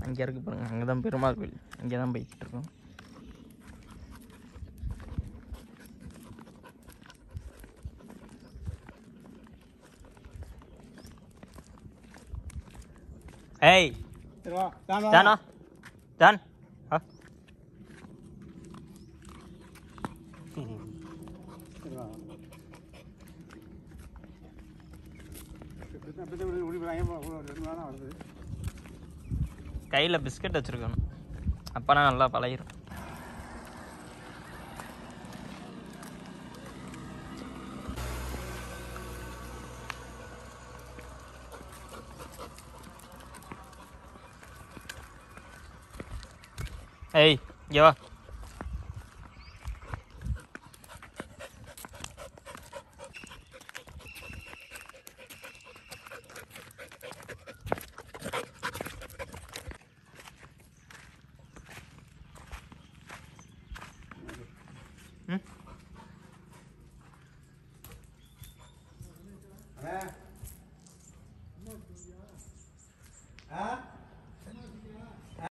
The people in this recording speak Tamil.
இங்கே இருக்கு பாருங்க அங்கே தான் பெருமாள் கோயில் இங்கே தான் போய்கிட்டு இருக்கோம் ஏய் சரி வா தான் வா. ஜானா ஜான் ஆ சரி வா. இப்படி- இப்படி இப்படி இப்படி வாங்கி போ- ஒரு ரெண்டு நாளா வருது கையில் பிஸ்கட் வச்சுருக்கணும் அப்போனா நல்லா பழகிரும் ஏய் இங்கே வா